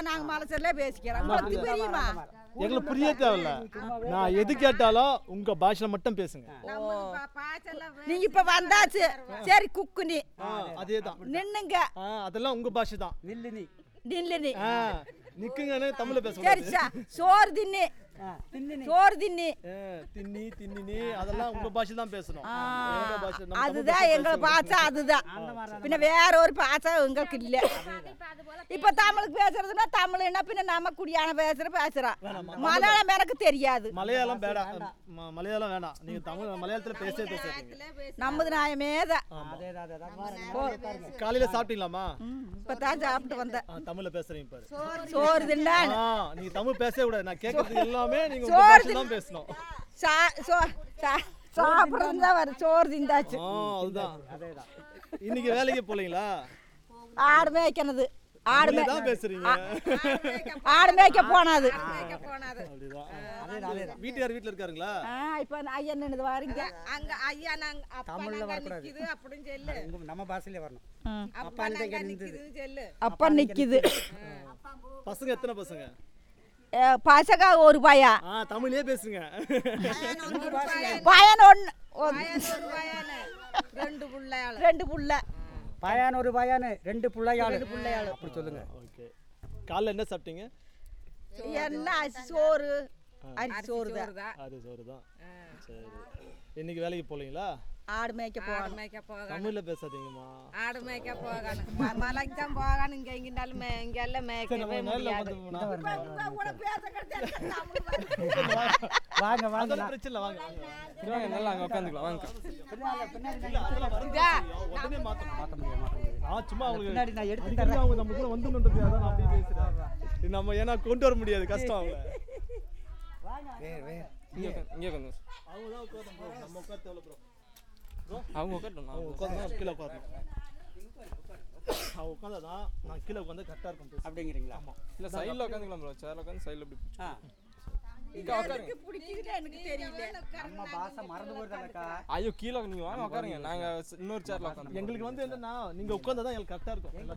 நாங்க மலசர்ல பேசிக்கிறோம் உங்களுக்கு தெரியுமா எங்களுக்கு புரிய தேவையில்ல நான் எது கேட்டாலும் உங்க பாஷையில மட்டும் பேசுங்க நீங்க இப்ப வந்தாச்சு சரி குக்குனி அதே தான் நின்னுங்க அதெல்லாம் உங்க பாஷை தான் நில்லு நீ நில்லு நீ ஆ, நிக்குங்கன்னு தமிழ்ல சரி பேசுங்க சா சோறு தின்னி ஆ, தின்னு நீ சோறு தின்னி தின்னி தின்னினி அதெல்லாம் உங்க பாஷை தான் பேசணும் ஆ, எங்க பாஷை நம்ம தமிழ் அதுதான் பாஷை எங்க பேசுங்க. பாஷை அதுதான் பின்ன வேற ஒரு பாஷை உங்களுக்கு இல்ல இப்ப தமிழுக்கு பேசுறதுன்னா தமிழ் என்ன பின்ன நம்ம குடியான பேசுற பேசுறோம் மலையாளம் எனக்கு தெரியாது மலையாளம் வேண்டாம் ம- மலையாளம் வேண்டாம் நீங்க தமிழ் மலையாளத்துல பேசவே பேசாதீங்க நமது நியாயமே தான் அதேதான் அதேதான் பாருங்க. காலையில சாப்பிட்டீங்களாமா ம், இப்பதான் சாப்பிட்டு வந்தேன் ஆ, தமிழ்ல பேசுறீங்க பாரு சோறு தின்னா ஆ, நீங்க தமிழ் பேசவே கூடாது நான் கேட்கறது எல்லாமே நீங்க உங்க சோறு பாஷை தான் பேசணும் சா சோ சா- சாப்பிடுறது தான் வரும் சோறு திந்தாச்சு ஆ அதுதான் இன்னைக்கு வேலைக்கு போலீங்களா ஆடு மேய்க்கனது ஆடு மே தான் பேசுறீங்க ஆடு மேய்க்க போனது அப்படிதான் வீட்டுக்கார் வீட்டுல இருக்காருங்களா ஆ, இப்ப அந்த ஐயன் நின்னுது வாருங்க அங்க ஐயா நாங்க அப்பா தமிழ்ல நாங்க வரக்கூடாது. நிக்குது அப்படின்னு சொல்லு உங்க- நம்ம பாஷையிலே வரணும் ம். அப்பா நாங்க நிக்குதுன்னு சொல்லு அப்ப நிக்குது பசங்க எத்தனை பசங்க ஏ, பசங்க ஒரு பையா ஆ தமிழ்லயே பேசுங்க பையன் ஒன்று ஒரு வயலு ரெண்டு பிள்ளையாளு ரெண்டு புள்ள பையன் ஒரு பையன் ரெண்டு பிள்ளையாளு பிள்ளையாளு அப்படி சொல்லுங்க ஓகே காலைல என்ன சாப்பிட்டீங்க என்ன அரிசி சோறு அரிசி சோறு தான் தான் அது சோறு தான் சரி இன்னைக்கு வேலைக்கு போலீங்களா ஆடு மேய்க்க ஆடு போகணும் மேய்க்க போகணும் தமிழ்ல பேசாதீங்கம்மா ஆடு மேய்க்க போகணும் ம- மலைக்கு தான் போகணும் இங்க இங்கிட்டாலும் மே இங்க எல்லாம் மேய்க்கவே முடியாது வாங்க வாங்க அதெல்லாம் பிரச்சனை இல்லை வாங்க வாங்க. நல்லா அங்கே உட்காந்துக்கலாம் வாங்க இல்ல, அதெல்லாம் வரும். உடனே மாத்தணும். மாத்த முடியாது மாத்த முடியாது நான் சும்மா அவங்களுக்கு பின்னாடி நான் எடுத்து அடிக்கடி அவங்க நம்ம கூட வந்துன்றதுக்காக தான் நான் அப்படியே பேசுறேன் இது நம்ம ஏன்னா கொண்டு வர முடியாது கஷ்டம் அவங்க வேறு வேறு இங்கே உட்காந்து இங்கே உட்காந்து அவங்க தான் உட்காரணும் bro. நம்ம உட்கார தேவையில்ல ப்ரோ அவங்க உட்காரட்டும் அவங்க உட்காந்து கீழே உட்காரணும் அவங்க உட்காந்தாதான் நான் கீழே உட்காந்து கரெக்டாக இருக்கும் பேச. அப்படிங்கிறீங்களா இல்லை சைடில் உட்காந்துக்கலாம் ப்ரோ சேரில் உட்காந்து சைடில் இப்படி பிடிச்சி. ஆ இங்கே உட்காருங்க பிடிக்குதுன்னு எனக்கு தெரியல நம்ம பாஷை மறந்து போயிருந்தாக்கா ஐயோ கீழே நீங்கள் வாங்க உட்காருங்க நாங்கள் இன்னொரு சேரில் உட்காந்து எங்களுக்கு வந்து என்னன்னா நீங்க உட்காந்தா தான் எங்களுக்கு கரெக்டாக இருக்கும் எல்லா